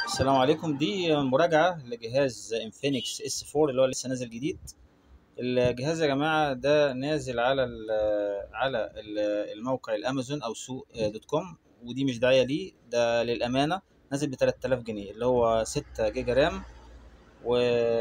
السلام عليكم دي مراجعة لجهاز انفينكس اس 4 اللي هو لسه نازل جديد الجهاز يا جماعة ده نازل على ال على ال الموقع الامازون او سوق دوت كوم ودي مش دعاية ليه ده للأمانة نازل ب 3000 جنيه اللي هو 6 جيجا رام و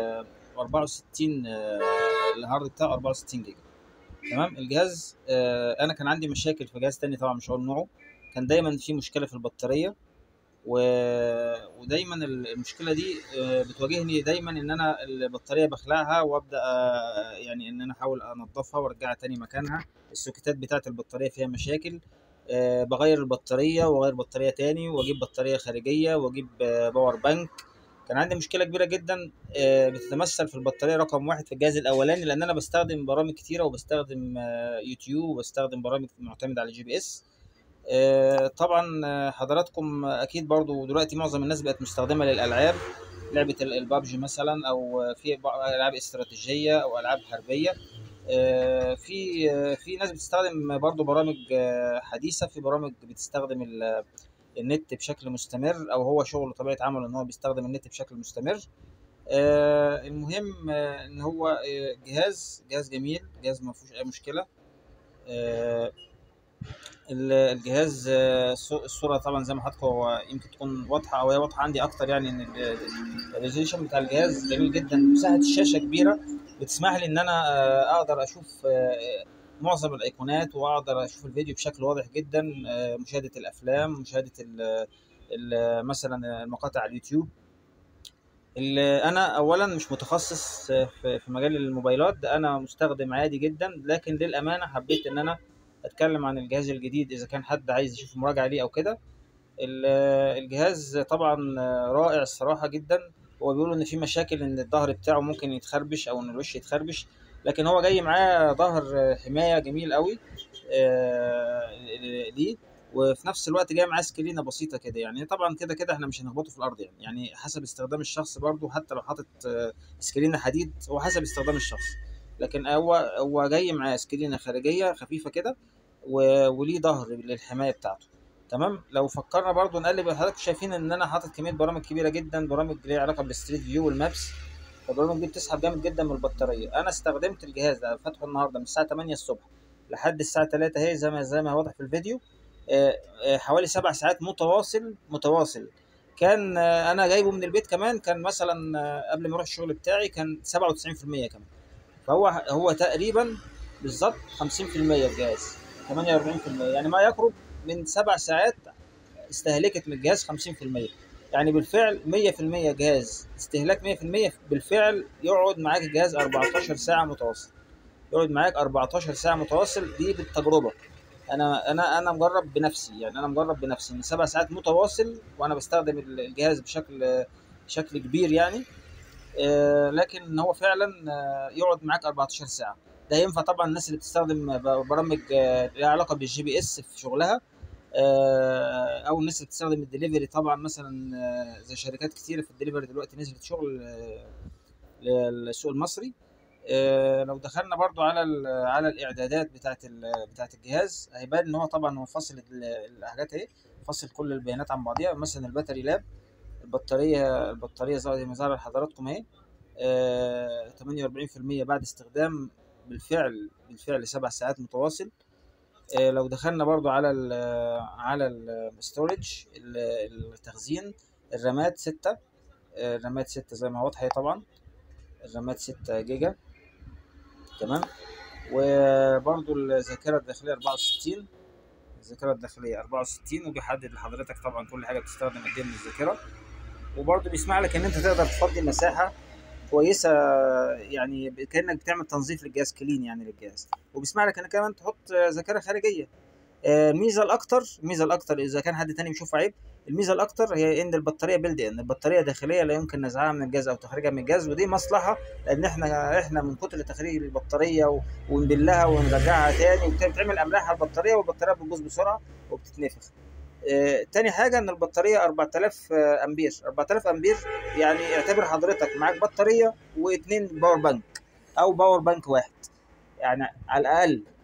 64 الهارد بتاعه 64 جيجا تمام الجهاز آه، انا كان عندي مشاكل في جهاز تاني طبعا مش هقول نوعه كان دايما في مشكلة في البطارية و... ودايما المشكله دي آه، بتواجهني دايما ان انا البطاريه بخلعها وابدا آه، يعني ان انا احاول انضفها وارجعها تاني مكانها السوكيتات بتاعه البطاريه فيها مشاكل آه، بغير البطاريه واغير بطاريه تاني واجيب بطاريه خارجيه واجيب آه، باور بانك كان عندي مشكله كبيره جدا آه، بتتمثل في البطاريه رقم واحد في الجهاز الاولاني لان انا بستخدم برامج كتيره وبستخدم آه، يوتيوب وبستخدم برامج معتمده على جي بي اس آه، طبعا آه، حضراتكم اكيد برضو دلوقتي معظم الناس بقت مستخدمه للالعاب لعبه ال- البابجي مثلا او آه، في بعض العاب استراتيجيه او العاب حربيه آه، في آه، في ناس بتستخدم برضو برامج آه، حديثه في برامج بتستخدم ال- النت بشكل مستمر او هو شغله طبيعه عمله ان هو بيستخدم النت بشكل مستمر آه، المهم آه، ان هو آه، جهاز جهاز جميل جهاز ما فيهوش اي مشكله آه، ال- الجهاز آه، الصو- الصورة طبعا زي ما حضرتك هو يمكن تكون واضحة أو هي واضحة عندي أكتر يعني إن ال- الريزوليوشن بتاع الجهاز جميل جدا مساحة الشاشة كبيرة بتسمح لي إن أنا آه، أقدر أشوف آه، معظم الأيقونات وأقدر أشوف الفيديو بشكل واضح جدا آه، مشاهدة الأفلام مشاهدة ال- ال- مثلا المقاطع على اليوتيوب ال- انا اولا مش متخصص في في مجال الموبايلات ده انا مستخدم عادي جدا لكن للامانه حبيت ان انا اتكلم عن الجهاز الجديد اذا كان حد عايز يشوف مراجعه ليه او كده ال- الجهاز طبعا رائع الصراحه جدا هو بيقولوا ان في مشاكل ان الظهر بتاعه ممكن يتخربش او ان الوش يتخربش لكن هو جاي معاه ظهر حمايه جميل قوي آه، ليه وفي نفس الوقت جاي معاه سكرينه بسيطه كده يعني طبعا كده كده احنا مش هنخبطه في الارض يعني يعني حسب استخدام الشخص برضو حتى لو حاطط آه، سكرينه حديد هو حسب استخدام الشخص لكن هو هو جاي معاه سكرينه خارجيه خفيفه كده و- وليه ظهر للحمايه بتاعته تمام لو فكرنا برضو نقلب حضرتك شايفين ان انا حاطط كميه برامج كبيره جدا برامج ليها علاقه بالستريت فيو والمابس فالبرامج دي بتسحب جامد جدا من البطاريه انا استخدمت الجهاز ده فاتحه النهارده من الساعه 8 الصبح لحد الساعه 3 اهي زي ما زي ما واضح في الفيديو آه، آه، حوالي سبع ساعات متواصل متواصل كان آه، انا جايبه من البيت كمان كان مثلا آه، قبل ما اروح الشغل بتاعي كان 97% كمان فهو هو تقريبا بالظبط 50% الجهاز 48% يعني ما يقرب من سبع ساعات استهلكت من الجهاز 50% يعني بالفعل 100% جهاز استهلاك 100% بالفعل يقعد معاك الجهاز 14 ساعة متواصل يقعد معاك 14 ساعة متواصل دي بالتجربة انا انا انا مجرب بنفسي يعني انا مجرب بنفسي ان سبع ساعات متواصل وانا بستخدم الجهاز بشكل بشكل كبير يعني آه، لكن هو فعلا آه، يقعد معاك 14 ساعة ده ينفع طبعا الناس اللي بتستخدم ب- برامج آه، لها علاقة بالجي بي اس في شغلها آه، او الناس اللي بتستخدم الدليفري طبعا مثلا آه، زي شركات كتيرة في الدليفري دلوقتي نزلت شغل آه، للسوق المصري آه، لو دخلنا برضو على ال- على الاعدادات بتاعه ال- بتاعه الجهاز هيبان ان هو طبعا هو فاصل ال- الحاجات اهي فاصل كل البيانات عن بعضيها مثلا الباتري لاب البطاريه البطاريه زي ما ظهر لحضراتكم اهي آه، 48% بعد استخدام بالفعل بالفعل سبع ساعات متواصل آه، لو دخلنا برضو على ال على الستورج التخزين الرامات ستة آه، الرامات ستة زي ما واضحة اهي طبعا الرامات ستة جيجا تمام وبرضو الذاكرة الداخلية 64 الذاكرة الداخلية 64 وبيحدد لحضرتك طبعا كل حاجة بتستخدم قد ايه من الذاكرة وبرضو بيسمح لك ان انت تقدر تفضي مساحة كويسة يعني كأنك بتعمل تنظيف للجهاز كلين يعني للجهاز وبيسمح لك انك كمان تحط ذاكرة خارجية آه، الميزة الأكتر الميزة الأكتر إذا كان حد تاني بيشوف عيب الميزة الأكتر هي إن البطارية بيلد إن البطارية داخلية لا يمكن نزعها من الجهاز أو تخريجها من الجهاز ودي مصلحة لأن إحنا إحنا من كتر تخريج البطارية و- ونبلها ونرجعها تاني وبتعمل أملاح على البطارية والبطارية بتبوظ بسرعة وبتتنفخ. آه، تاني حاجة إن البطارية 4000 أمبير 4000 أمبير يعني اعتبر حضرتك معاك بطارية واتنين باور بانك أو باور بانك واحد يعني على الأقل